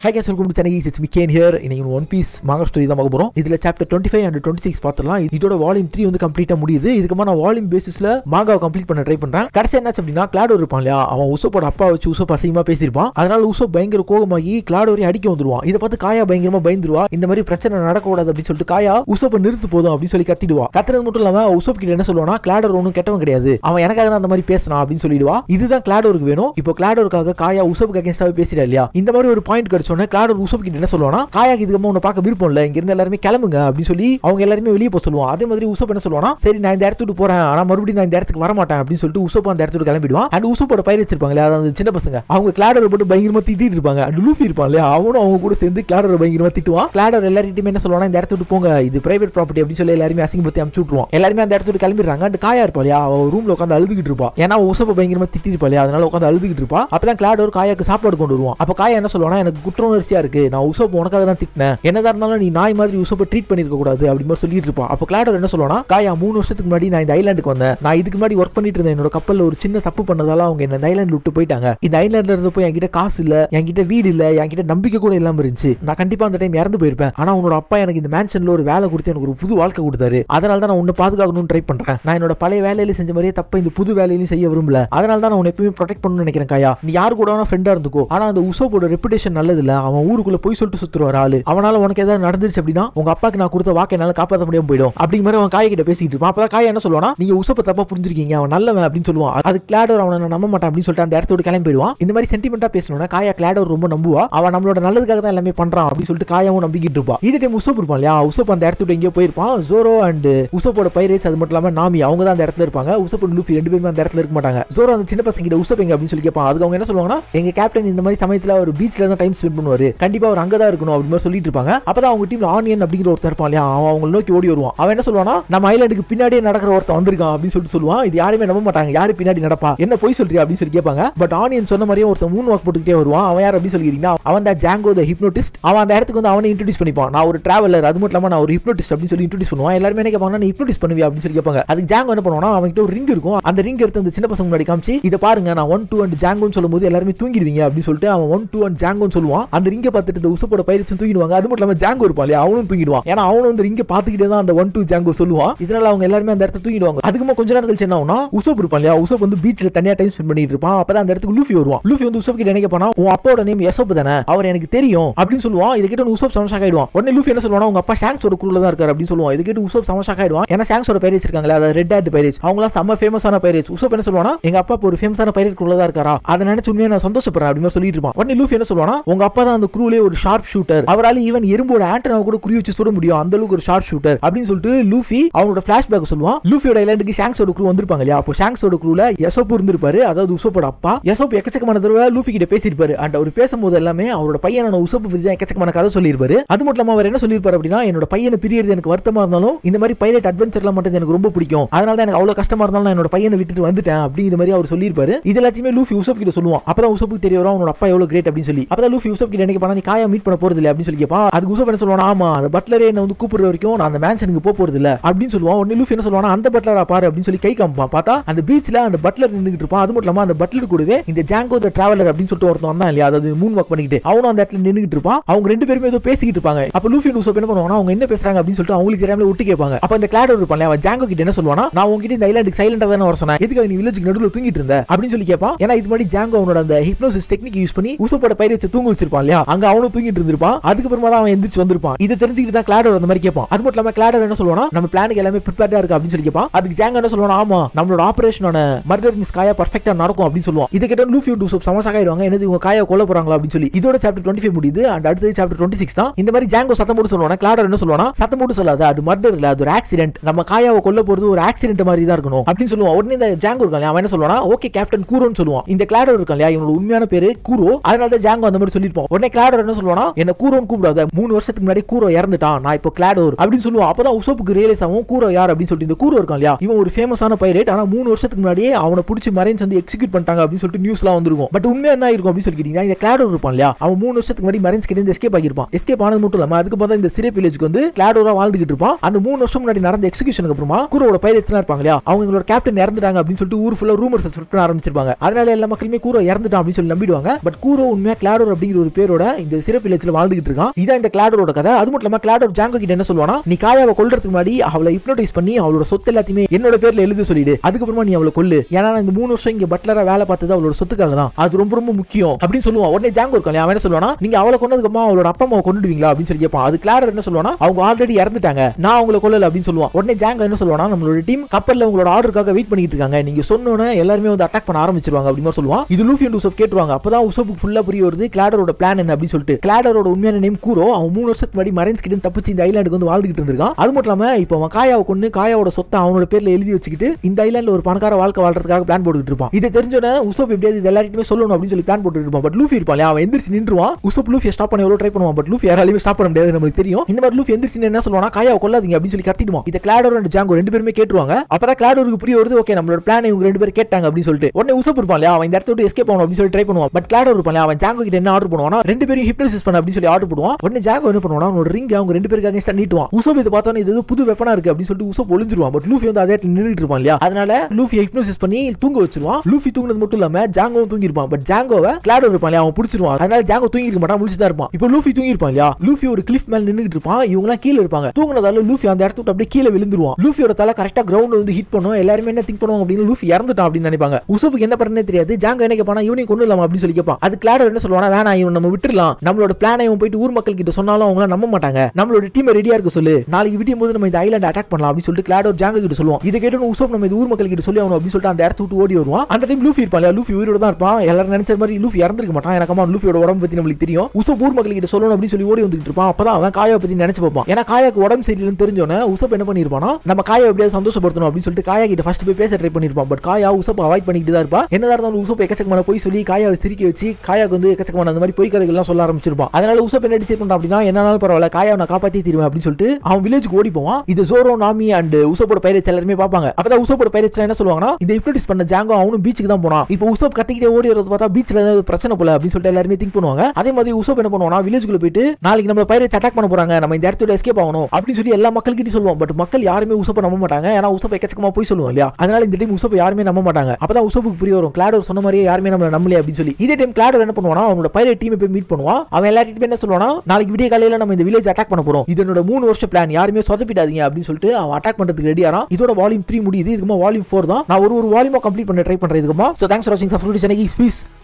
high guys welcome to Chennai it's மிக்கேன் here இன்னைக்கு One Piece manga story தான் பார்க்க போறோம் இதுல chapter twenty five and twenty six பார்த்துலாம் இதோட வால்யூம் த்ரீ வந்து கம்ப்ளீட்டா முடியுது இதுக்கு நான் வால்யூம் பேசிஸ்ல மாங்காவை கம்ப்ளீட் பண்ண ட்ரை பண்றேன் கடைசி என்னாச்சு அப்படின்னா கிளாடோ இருப்பான் இல்லையா அவன் உசப்போட அப்பா வச்சு உசப் அசிங்கமா பேசியிருப்பான் அதனால உசப் பயங்கர கோபமாகி கிளாடோரி அடிக்க வந்துருவான் இதை பார்த்து காயா பயங்கரமா பயந்துருவா இந்த மாதிரி பிரச்சனை நடக்கக்கூடாது அப்படின்னு சொல்லிட்டு காயா உசப்பை நிறுத்து போதும் அப்படின்னு சொல்லி கத்திடுவா கத்துறது மட்டும் இல்லாம உசப் கிட்ட என்ன சொல்லுவானா கிளாடோர் ஒன்றும் கெட்டவன் கிடையாது அவன் எனக்காக தான் அந்த மாதிரி பேசினான் அப்படின்னு சொல்லிடுவா இதுதான் கிளாடோருக்கு வேணும் இப்போ கிளாடோருக்காக காயா உசப்புக்கு அகேன்ஸ்டாவே பேசிடா இல்லையா இந்த மாதிரி ஒரு பாயிண்ட் கிடைச்சோன்னே கிளாடோர் உசப் கிட்ட என்ன சொல்லுவானா காயாக்கு இதுக்கு உன்னை பார்க்க விருப்பம் இல்லை இங்க இருந்து எல்லாருமே கிளம்புங்க அப்படின்னு சொல்லி அவங்க எல்லாருமே வெளியே போக சொல்லுவான் அதே மாதிரி உசப் என்ன சொல்லுவானா சரி நான் இந்த இடத்துக்கு போறேன் ஆனா மறுபடியும் நான் இந்த இடத்துக்கு வர மாட்டேன் அப்படின்னு சொல்லிட்டு உசப் அந்த இடத்துக்கு கிளம்பிடுவான் அண்ட் உசப்போட பயிற்சி இருப்பாங்க இல்லையா அதாவது சின்ன பசங்க அவங்க கிளாடரை போட்டு பயங்கரமா திட்டிட்டு இருப்பாங்க அண்ட் லூஃபி இருப்பான் இல்லையா அவனும் அவங்க கூட சேர்ந்து கிளாடரை பயங்கரமா திட்டுவான் கிளாடர் எல்லார்கிட்டயுமே என்ன சொல்லுவானா இந்த இடத்துக்கு போங்க இது பிரைவேட் ப்ராப்பர்ட்டி அப்படின்னு சொல்லி எல்லாருமே அசிங்கப்படுத்தி அமுச்சு விட்டுருவான் எல்லாருமே அந்த இடத்துக்கு கிளம்பிடுறாங்க அண்ட் காயா இருப்பா இல்லையா அவ ரூம்ல உட்காந்து அழுதுகிட்டு இருப்பா ஏன்னா அவ உசப்ப பயங்கரமா திட்டி இருப்பா இல்லையா அதனால உட்காந்து அழுதுகிட்டு இருப்பா அப்பதான் கிளாடர் காயாக்கு சாப்பாடு கொண்டு வருவான் அப்ப காயா என்ன சொல்லுவானா எனக்கு குற்ற உணர்ச்சியா இருக்கு நான் உசப் உனக்காக தான் திட்டினேன் என்னதா இருந்தாலும் நீ நாய் மாதிரி உசப்ப ட்ரீட் பண்ணிருக்க கூடாது அப்படி மாதிரி சொல்லிட்டு இருப்பான் அப்போ கிளாடர் என்ன சொல்லுவானா காயா மூணு வருஷத்துக்கு முன்னாடி நான் இந்த ஐலாண்டுக்கு வந்தேன் நான் இதுக்கு முன்னாடி ஒர்க் பண்ணிட்டு இருந்தேன் என்னோட கப்பல்ல ஒரு சின்ன தப்பு பண்ணதால அவங்க என்ன இந்த ஐலாண்ட் விட்டு போயிட்டாங்க இந்த ஐலாண்ட்ல இருந்து போய் என்கிட்ட காசு இல்ல என்கிட்ட வீடு இல்ல என்கிட்ட நம்பிக்கை கூட இல்லாம இருந்துச்சு நான் கண்டிப்பா அந்த டைம் இறந்து போயிருப்பேன் ஆனா உன்னோட அப்பா எனக்கு இந்த மேன்ஷன்ல ஒரு வேலை கொடுத்து எனக்கு ஒரு புது வாழ்க்கை கொடுத்தாரு அதனால தான் நான் உன்னை பாதுகாக்கணும்னு ட்ரை பண்றேன் நான் என்னோட பழைய வேலையில செஞ்ச மாதிரியே தப்ப இந்த புது வேலையிலையும் செய்ய விரும்பல அதனால தான் நான் உன்னை எப்பயுமே ப்ரொடெக்ட் பண்ணணும்னு நினைக்கிறேன் காயா நீ யாரு கூட வேணா ஃப்ரெண்டா இருந்துக்கோ ஆனா அந்த உசோப்போட ரெப்புடேஷன் நல்லது இல்ல அவன் ஊருக்குள்ள போய் சொல்லிட்டு சுத்துறாரு ஆளு அவனால உனக்கு ஏதாவது நடந்துருச்சு அப்படின்னா உங்க அப்பாக்கு நான் கொடுத்த வாக்கை என்னால காப்பாற்ற முடியாம போயிடும் அப்படிங்கிற மாதிரி அவன் காய கிட்ட பேசிட்டு இருப்பான் அப்பதான் காய என்ன சொல்லுவானா நீங்க உசப்ப தப்பா புரிஞ்சிருக்கீங்க அவன் நல்லவன் அப்படின்னு சொல்லுவான் அது கிளாடோர் அவனை நான் நம்ப மாட்டான் அப்படின்னு சொல்லிட்டு அந்த இடத்தோட கிளம்பி போயிடுவான் இந்த மாதிரி சென்டிமெண்டா பேசணும்னா காயா கிளாடோர் ரொம்ப நம்புவா அவன் நம்மளோட நல்லதுக்காக தான் எல்லாமே பண்றான் அப்படின்னு சொல்லிட்டு காயாவும் நம்பிக்கிட்டு இருப்பா இது டைம் உசப் இருப்பான் இல்லையா உசப் அந்த இடத்துல எங்கேயோ போயிருப்பான் ஜோரோ அண்ட் உசப்போட பைரேட்ஸ் அது மட்டும் இல்லாம நாமி அவங்க தான் அந்த இடத்துல இருப்பாங்க உசப் அண்ட் லூஃபி ரெண்டு பேருமே அந்த இடத்துல இருக்க மாட்டாங்க ஜோரோ அந்த சின்ன பசங்க கிட்ட உசப் எங்க அப்படின்னு சொல்லி கேட்பான் அதுக்கு அவங்க என்ன சொல்லுவாங்கன்னா எங்க கேப்டன் இந்த மாதிரி சமயத்துல ஒரு பீச்ல தான் டைம் ஸ்பெண்ட் பண்ணுவாரு கண்டிப்பா அவர் அங்கதான் இருக்கணும் அப்படின்னு மாதிரி சொல்லிட்டு இருப்பாங்க அப்பதான் அவங்க டீம்ல ஆனியன் அப்படிங்கிற ஒருத்தர் இருப்பான் இல்லையா அவன் அவங்க நோக்கி ஓடி வருவான் அவன் என்ன சொல்லுவானா நம்ம ஐலாண்டுக்கு பின்னாடியே நடக்கிற ஒருத்தன் வந்திருக்கான் அப்படின்னு சொல்லிட்டு சொல்லுவான் இது யாருமே நம்ப மாட்டாங்க யாரு பின்னாடி நடப்பா என்ன போய் சொல்றியா அப்படின்னு சொல்லி கேட்பாங்க பட் ஆனியன் சொன்ன மாதிரியே ஒருத்தன் மூணு வாக் போட்டுக்கிட்டே வருவான் அவன் யார் அப்படின்னு சொல்லிக்கிறீங்கன்னா அவன் தான் ஜாங்கோ த ஹிப்னோட்டிஸ்ட் அவன் அந்த இடத்துக்கு வந்து அவனை இன்ட்ரடியூஸ் பண்ணிப்பான் நான் ஒரு டிராவலர் அது மட்டும் இல்லாம நான் ஒரு ஹிப்னோட்டிஸ்ட் அப்படின்னு சொல்லி இன்ட்ரடியூஸ் பண்ணுவான் எல்லாருமே என்ன கேட்பாங்க நீ ஹிப்னோட்டிஸ் பண்ணுவியா அப்படின்னு சொல்லி கேட்பாங்க அதுக்கு ஜாங்கோ என்ன பண்ணுவானா அவன்கிட்ட ஒரு ரிங் இருக்கும் அந்த ரிங் எடுத்து அந்த சின்ன பசங்க முன்னாடி காமிச்சு இதை பாருங்க நான் ஒன் டூ அண்ட் ஜாங்கோன்னு சொல்லும்போது எல்லாருமே தூங்கிடுவீங்க அப்படின்னு சொல்லிட்டு அவன் ஒன் டூ அண்ட் ஜாங்கோன்னு சொல்லுவான் அந்த ரிங்கை பார்த்துட்டு இந்த உசப்போட பயிற்சி தூங்கிடுவாங்க அது மட்டும் இல்லாம ஜாங்கோ இருப்பான் இல்லையா அவனும் தூங்கிடுவான் ஏன்னா அவனும் வந்து ரிங்கை பார்த்துக்கிட்டே தான் அந்த ஒன் டூ ஜாங்கோ சொல்லுவான் இதனால அவங்க எல்லாருமே அந்த இடத்த தூங்கிடுவாங்க அதுக்குமா கொஞ்ச நேரம் கழிச்சு என்ன ஆகும்னா உசப் இருப்பான் இல்லையா உசப் வந்து பீச்ல தனியா டைம் ஸ்பெண்ட் பண்ணிட்டு இருப்பான் அப்பதான் அந்த இடத்துக்கு லூஃபி வருவான் லூஃபி வந்து உசப் கிட்ட என்ன கேட்பானா உன் அப்பாவோட நேம் யசோப் தானே அவர் எனக்கு தெரியும் அப்படின்னு சொல்லுவான் இதை கேட்டு உசப் சமஷாக் ஆயிடுவான் உடனே லூஃபி என்ன சொல்லுவானா உங்க அப்பா ஷாங்ஸோட குரூல தான் இருக்காரு அப்படின்னு சொல்லுவான் இதை கேட்டு உசப் சமஷாக் ஆயிடுவான் ஏன்னா ஷாங்ஸோட பைரேட்ஸ் இருக்காங்களா அதாவது ரெட் ஹேட் பைரேட்ஸ் அவங்களாம் செம்ம ஃபேமஸான பைரேட்ஸ் உசப் என்ன சொல்லுவானா எங்க அப்பா இப்போ ஒரு ஃபேமஸான பைரேட் குரூல தான் இருக்காரா அதை நினைச்சு உண்மையா நான் சந்தோஷப்படுறேன் அப்படின்னு சொல்லிட்டு இருப்பான் உடனே லூஃபி என்ன சொல்லுவானா உங்க அப்பா தான் அந்த குரூலே ஒரு ஷார்ப் ஷூட்டர் அவரால் ஈவன் எறும்போட ஆண்டனாவை கூட குறி வச்சு சுட முடியும் அந்த அளவுக்கு ஒரு ஷார்ப் ஷூட்டர் அப்படின்னு சொல்லிட்டு லூஃபி அவனோட ஃபிளாஷ்பேக் சொல்லுவான் லூஃபியோட ஐலாண்டுக்கு ஷாங்ஸோட குரூ வந்திருப்பாங்க இல்லையா அப்போ ஷாங்ஸோட குரூல யசோப் இருந்திருப்பாரு அதாவது உசோப்போட அப்பா யசோப் எக்கச்சக்கமான தடவை லூஃபி கிட்ட பேசியிருப்பாரு அண்ட் அவர் பேசும்போது எல்லாமே அவரோட பையனான உசோப்பு பத்தி தான் எக்கச்சக்கமான கதை சொல்லியிருப்பாரு அது மட்டும் இல்லாம அவர் என்ன சொல்லியிருப்பாரு அப்படின்னா என்னோட பையனை பிரியறது எனக்கு வருத்தமா இருந்தாலும் இந்த மாதிரி பைலட் அட்வென்ச்சர்லாம் மட்டும் எனக்கு ரொம்ப பிடிக்கும் அதனால தான் எனக்கு அவ்வளவு கஷ்டமா இருந்தாலும் நான் என்னோட பையனை விட்டுட்டு வந்துட்டேன் அப்படிங்கிற மாதிரி அவர் சொல்லியிருப்பாரு இது எல்லாத்தையுமே லூஃபி உசப் கிட்ட சொல்லுவான் அப்பதான் உசப்புக்கு தெரிய வரும் அவனோட அப்பா எவ்வளவு கிரேட் அப்படின்னு சொல்லி அப்பதான் லூஃபி உசப் கிட்ட எனக்கு பண்ணா நீ காயா மீட் பண்ண போறது இல்ல அப்படின்னு சொல்லி கேப்பா அதுக்கு உசப் என்ன சொல்லுவான் ஆமா அந்த பட்லரே என்ன வந்து கூப்பிடுற வரைக்கும் நான் அந்த மேன்ஷனுக்கு போக போறது இல்ல அப்படின்னு சொல்லுவான் உடனே லூஃபி என்ன சொல்லுவானா அந்த பட்லரா பாரு அப்படின்னு சொல்லி கை காமிப்பான் பார்த்தா அந்த பீச்ல அந்த பட்லர் நின்றுட்டு இருப்பான் அது மட்டும் இல்லாம அந்த பட்லர் கூடவே இந்த ஜாங்கோ த டிராவலர் அப்படின்னு சொல்லிட்டு ஒருத்தன் வந்தான் இல்லையா அதாவது மூன் வாக் பண்ணிக்கிட்டு அவனும் அந்த இடத்துல நின்றுட்டு இருப்பான் அவங்க ரெண்டு பேருமே ஏதோ பேசிக்கிட்டு இருப்பாங்க அப்ப லூஃபி உசப் என்ன பண்ணுவானா அவங்க என்ன பேசுறாங்க அப்படின்னு சொல்லிட்டு அவங்களுக்கு தெரியாம விட்டு கேட்பாங்க அப்ப இந்த கிளாடர் இருப்பான் அவன் ஜாங்கோ கிட்ட என்ன சொல்லுவானா நான் உங்ககிட்ட இந்த ஐலாண்டுக்கு சைலண்டா தானே வர சொன்னேன் எதுக்கு நீ வில்லேஜுக்கு நடுவில் தூங்கிட்டு இருந்த அப்படின்னு சொல்லி கேட்பான் ஏன்னா இது மாதிரி ஜாங்கோ அவனோட அந்த ஹிப்னோசிஸ் டெக்னிக் யூஸ் பண்ணி உசப்போட பயிற்சி தூங்க வச்சிருப்பான் இல்லையா அங்க அவனும் தூங்கிட்டு இருந்திருப்பான் அதுக்கப்புறமா தான் அவன் எந்திரிச்சு வந்திருப்பான் இதை தெரிஞ்சுக்கிட்டு தான் கிளாடர் அந்த மாதிரி கேட்பான் அது மட்டும் இல்லாம கிளாடர் என்ன சொல்லுவானா நம்ம பிளானுக்கு எல்லாமே ப்ரிப்பேர்டா இருக்கு அப்படின்னு சொல்லி கேட்பான் அதுக்கு ஜாங்கோ என்ன சொல்லுவானா ஆமா நம்மளோட ஆபரேஷனான மர்டர் மிஸ் காயா பர்ஃபெக்டா நடக்கும் அப்படின்னு சொல்லுவான் இதை கேட்ட லூஃபி டூசப் சமசாக ஆயிடுவாங்க என்னது இவங்க காயா கொல்ல போறாங்களா அப்படின்னு சொல்லி இதோட சாப்டர் டுவெண்ட்டி ஃபைவ் முடியுது அண்ட் அடுத்தது சாப்டர் டுவெண்ட்டி சிக்ஸ் தான் இந்த மாதிரி ஜாங்கோ சத்தம் போட்டு சொல்லுவானா கிளாடர் என்ன சொல்லுவானா சத்தம் போட்டு சொல்லாது அது மர்டர் இல்ல அது ஒரு ஆக்சிடென்ட் நம்ம காயாவை கொல்ல போறது ஒரு ஆக்சிடென்ட் மாதிரி தான் இருக்கணும் அப்படின்னு சொல்லுவான் உடனே இந்த ஜாங்கோ இருக்கான் அவன் என்ன சொல்லுவானா ஓகே கேப்டன் கூரோன்னு சொல்லுவான் இந்த கிளாடர் இருக்கான் இல்லையா இவனோட உண்மையான பேரு கூரோ அதனால தான் ஜாங்கோ அந்த மாதிரி சொல்லிருப்போம் உடனே கிளாடர் என்ன சொல்லுவானா என்ன கூரோன்னு கூப்பிடாத மூணு வருஷத்துக்கு முன்னாடி கூரோ இறந்துட்டான் நான் இப்போ கிளாடோர் அப்படின்னு சொல்லுவான் அப்பதான் உசோப்புக்கு ரியலைஸ் ஆகும் கூரோ யார் அப்படின்னு சொல்லிட்டு இந்த கூரோ இருக்கான் இல்லையா இவன் ஒரு ஃபேமஸான பைரேட் ஆனா மூணு வருஷத்துக்கு முன்னாடியே அவனை பிடிச்சி மறைன்ஸ் வந்து எக்ஸிக்யூட் பண்ணிட்டாங்க அப்படின்னு சொல்லிட்டு நியூஸ்லாம் வந்திருக்கும் பட் உண்மையா என்ன இருக்கும் அப்படின்னு சொல்லி கேட்டீங்கன்னா இந்த கிளாடோர் இருப்பான் இல்லையா அவன் மூணு வருஷத்துக்கு முன்னாடி மறைன்ஸ் கிட்ட இருந்து எஸ்கேப் ஆகிருப்பான் எஸ்கேப் ஆனது மட்டும் இல்லாம அதுக்கு பார்த்தா இந்த சிறை வில்லேஜ்க்கு வந்து கிளாடோரா வாழ்ந்துகிட்டு இருப்பான் அந்த மூணு வருஷம் முன்னாடி நடந்த எக்ஸிகூஷனுக்கு அப்புறமா கூரோட பைரேட்ஸ்லாம் இருப்பாங்க இல்லையா அவங்க எங்களோட கேப்டன் இறந்துட்டாங்க அப்படின்னு சொல்லிட்டு ஊர் ஃபுல்லா ரூமர்ஸ் ஸ்ப்ரெட் பண்ண ஆரம்பிச்சிருப்பாங்க அதனால எல்லா மக்களுமே கூரோ இறந்துட்டான் அப்படின்னு சொல்லி நம்பிடுவாங்க பட் கூரோ உண்மையா கிளாடோர் அப்படிங்கிற ஒரு பேரோட இந்த சிறப்பு வில்லேஜ்ல வாழ்ந்துகிட்டு இருக்கான் இதான் இந்த கிளாடரோட கதை அது மட்டும் இல்லாம கிளாடர் ஜாங்கோ கிட்ட என்ன சொல்லுவானா நீ காயாவை கொல்றதுக்கு முன்னாடி அவளை ஹிப்னோடைஸ் பண்ணி அவளோட சொத்து எல்லாத்தையுமே என்னோட பேர்ல எழுத சொல்லிடு அதுக்கப்புறமா நீ அவளை கொல்லு ஏன்னா நான் இந்த மூணு வருஷம் இங்க பட்லரா வேலை பார்த்தது அவளோட சொத்துக்காக தான் அது ரொம்ப ரொம்ப முக்கியம் அப்படின்னு சொல்லுவான் உடனே ஜாங்கோ இருக்கான் அவன் என்ன சொல்லுவானா நீங்க அவளை கொண்டதுக்கு அப்புறமா அவளோட அப்பா அம்மாவை கொண்டுடுவீங்களா அப்படின்னு சொல்லி கேட்பான் அது கிளாடர் என்ன சொல்லுவானா அவங்க ஆல்ரெடி இறந்துட்டாங்க நான் அவங்கள கொல்லல அப்படின்னு சொல்லுவான் உடனே ஜாங்கோ என்ன சொல்லுவானா நம்மளோட டீம் கப்பல்ல உங்களோட ஆர்டருக்காக வெயிட் பண்ணிட்டு இருக்காங்க நீங்க சொன்னோன்னே எல்லாருமே வந்து அட்டாக் பண்ண ஆரம்பிச்சிருவாங்க அப்படின்னு மாதிரி சொல்லுவான் இது லூஃபி அண்ட் உசப் கேட்டுருவாங்க அப்பதான் உசப்புக்கு ஃபுல்லா புரிய வருது கிளாடரோட பிளான் என்ன அப்படின்னு சொல்லிட்டு கிளாடரோட உண்மையான நேம் கூரோ அவன் மூணு வருஷத்துக்கு முன்னாடி மரைன்ஸ் கிட்ட தப்பிச்சு இந்த ஐலாண்டுக்கு வந்து வாழ்ந்துகிட்டு இருந்திருக்கான் அது மட்டும் இல்லாம இப்போ அவன் காயாவை கொண்டு காயாவோட சொத்தை அவனோட பேர்ல எழுதி வச்சுக்கிட்டு இந்த ஐலாண்ட்ல ஒரு பணக்கார வாழ்க்கை வாழ்றதுக்காக பிளான் போட்டுக்கிட்டு இருப்பான் இதை தெரிஞ்சோன்னே உசப் எப்படியாவது இது எல்லாருக்குமே சொல்லணும் அப்படின்னு சொல்லி பிளான் போட்டுட்டு இருப்பான் பட் லூஃபி இருப்பான் இல்லையா, அவன் எந்திரிச்சு நின்றுவான் உசப் லூஃபி ஸ்டாப் பண்ண எவ்வளவு ட்ரை பண்ணுவான் பட் லூஃபி யாராலையும் ஸ்டாப் பண்ண முடியாது நமக்கு தெரியும் இந்த மாதிரி லூஃபி எந்திரிச்சு என்ன சொல்லுவானா காயாவை கொல்லாதீங்க அப்படின்னு சொல்லி கத்திடுவான் இதை கிளாடோர் அண்ட் ஜாங்கோ ரெண்டு பேருமே கேட்டுருவாங்க அப்பதான் கிளாடோருக்கு புரிய வருது ஓகே நம்மளோட பிளான் இவங்க ரெண்டு பேரும் கேட்டாங்க அப்படின்னு சொல்லிட்டு உடனே உசப் இருப்பான் இல்லையா அவன் இந்த இடத்த விட்டு எஸ்கேப் ஆகணும் அப்படின்னு சொல்லி ட்ரை பண்ணுவான் பட் கிளாடோர் இருப்பான் இல்லையா, அவன் ஜாங்கோ கிட்ட என்ன ஆர்டர் பண்ணுவானா ரெண்டு பேரும் ஹிப்னோசிஸ் பண்ண அப்படின்னு சொல்லி ஆர்டர் பண்ணுவான் உடனே ஜாங்கோ என்ன பண்ணுவானா அவனோட ரிங் அவங்க ரெண்டு பேருக்கு அகேன்ஸ்டா நீட்டுவான் உசப் இதை பார்த்தோன்னே இது ஏதோ புது வெப்பனா இருக்கு அப்படின்னு சொல்லிட்டு உசப் ஒளிஞ்சிருவான் பட் லூஃபி வந்து அதே இடத்துல நின்றுட்டு இருப்பான் இல்லையா அதனால லூஃபி ஹிப்னோசிஸ் பண்ணி தூங்க வச்சிருவான் லூஃபி தூங்குனது மட்டும் இல்லாம ஜாங்கோவும் தூங்கிருப்பான் பட் ஜாங்கோவை கிளாடோ இருப்பான் இல்லையா அவன் பிடிச்சிருவான் அதனால ஜாங்கோ தூங்கி இருக்க மாட்டான் முடிச்சு தான் இருப்பான் இப்போ லூஃபி தூங்கி இருப்பான் இல்லையா லூஃபி ஒரு கிளிஃப் மேல நின்னுட்டு இருப்பான் இவங்க எல்லாம் கீழே இருப்பாங்க தூங்குனதால லூஃபி அந்த இடத்த விட்டு அப்படியே கீழே விழுந்துருவான் லூஃபியோட தலை கரெக்டா கிரவுண்ட் வந்து ஹிட் பண்ணும் எல்லாருமே என்ன திங்க் பண்ணுவாங்க அப்படின்னு லூஃபி இறந்துட்டான் அப்படின்னு நினைப்பாங்க உசப்புக்கு என்ன பண்ணனே தெரியாது ஜாங்கோ என்ன கேட்பானா இவனையும் கொண்டு இல்லாம அப்படின்னு சொல்லி கேட்பான் அது கிளாடோ என்ன சொல்லுவானா வேணாம் இவன் நம்ம விட்டுறலாம் நம்மளோட பிளானை இவன் போயிட்டு ஊர் மக்கள் கிட்ட சொன்னாலும் அவங்க நம்ப மாட்டாங்க நம்மளோட டீம் ரெடியா இருக்க சொல்லு நாளைக்கு விடியும் போது நம்ம இந்த ஐலாண்ட் அட்டாக் பண்ணலாம் அப்படின்னு சொல்லிட்டு கிளாடோ ஜாங்கோ கிட்ட சொல்லுவோம் இதை கேட்டு உசப் நம்ம இந்த ஊர் மக்கள் கிட்ட சொல்லி ஆகணும் அப்படின்னு சொல்லிட்டு அந்த இடத்த விட்டு ஓடி வருவான் அந்த டைம் லூஃபி இருப்பான் இல்லையா லூஃபி உயிரோட தான் இருப்பான் எல்லாரும் நினைச்ச மாதிரி லூஃபி இறந்திருக்க மாட்டான் எனக்கு அம்மா லூஃபியோட உடம்பு பத்தி நம்மளுக்கு தெரியும் உசப் ஊர் மக்கள் கிட்ட சொல்லணும் அப்படின்னு சொல்லி ஓடி வந்துட்டு இருப்பான் அப்பதான் அவன் காயா பத்தி நினைச்சு பார்ப்பான் ஏன்னா காயாக்கு உடம்பு சரியில்லைன்னு தெரிஞ்சோன்னே உசப் என்ன பண்ணிருப்பானா நம்ம காயா எப்படியாவது சந்தோஷப்படுத்தணும் அப்படின்னு சொல்லிட்டு காயா கிட்ட ஃபர்ஸ்ட் போய் பேச ட்ரை பண்ணிருப்பான் பட் காயா உசப் அவாய்ட் பண்ணிட்டு தான் இருப்பா என்னதான் இருந்தாலும் உசப் எக்கச்சக்கமான போய் சொல்லி காயாவை சிரிக்க வச்சு காயாக்கு வந்து எக்கச்சக்கமான அந்த மாதிரி பொய் கதைகள்லாம் சொல்ல ஆரம்பிச்சிருப்பான் அதனால உசப் என்ன டிசைட் பண்றான் அப்படின்னா என்னாலும் பரவாயில்ல காயாவை நான் காப்பாத்தி தருவேன் அப்படின்னு சொல்லிட்டு அவன் வில்லேஜுக்கு ஓடி போவான் இது ஜோரோ நாமி அண்ட் உசப்போட பைரட்ஸ் எல்லாருமே பார்ப்பாங்க அப்பதான் உசப்போட பைரட்ஸ் என்ன சொல்லுவாங்கன்னா இந்த இப்னோடிஸ் பண்ண ஜாங்கோ அவனும் பீச்சுக்கு தான் போனான் இப்போ உசப் கத்திக்கிட்டே ஓடி வரது பார்த்தா பீச்ல ஏதாவது பிரச்சனை போல அப்படின்னு சொல்லிட்டு எல்லாருமே திங்க் பண்ணுவாங்க அதே மாதிரி உசப் என்ன பண்ணுவானா வில்லேஜுக்குள்ள போயிட்டு நாளைக்கு நம்ம பைரட்ஸ் அட்டாக் பண்ண போறாங்க நம்ம இந்த இடத்துல எஸ்கேப் ஆகணும் அப்படின்னு சொல்லி எல்லா மக்கள்கிட்டயும் சொல்லுவோம் பட் மக்கள் யாருமே உசப்பை நம்ப மாட்டாங்க ஏன்னா உசப் எக்கச்சக்கமா போய் சொல்லுவோம் இல்லையா அதனால இந்த டைம் உசப்பை யாருமே நம்ப மாட்டாங்க அப்பதான் உசப்புக்கு புரிய வரும் கிளாடோர் சொன்ன மாதிரியே யாருமே நம்மள நம்பலையே அப்படின்னு சொல்லி இதே டைம் கிளாடோர் என்ன பண்ணுவானா அவனோட பைரட் டீமை போய் மீட் பண்ணுவான் அவன் எல்லார்கிட்டயும் என்ன சொல்லுவானா நாளைக்கு விடிய காலையில நம்ம இந்த வில்லேஜ் அட்டாக் பண்ண போறோம் இது என்னோட மூணு வருஷம் பிளான் யாருமே சொதப்பிடாதீங்க அப்படின்னு சொல்லிட்டு அவன் அட்டாக் பண்றதுக்கு ரெடியாரான் இதோட வால்யூம் த்ரீ முடியுது இதுக்குமா வால்யூம் ஃபோர் தான் நான் ஒரு ஒரு வால்யூமா கம்ப்ளீட் பண்ண ட்ரை பண்றேன் இதுக்குமா ஸோ தேங்க்ஸ் ஃபார் வாட்சிங் சஃப்ரூடி சென்னை பீஸ்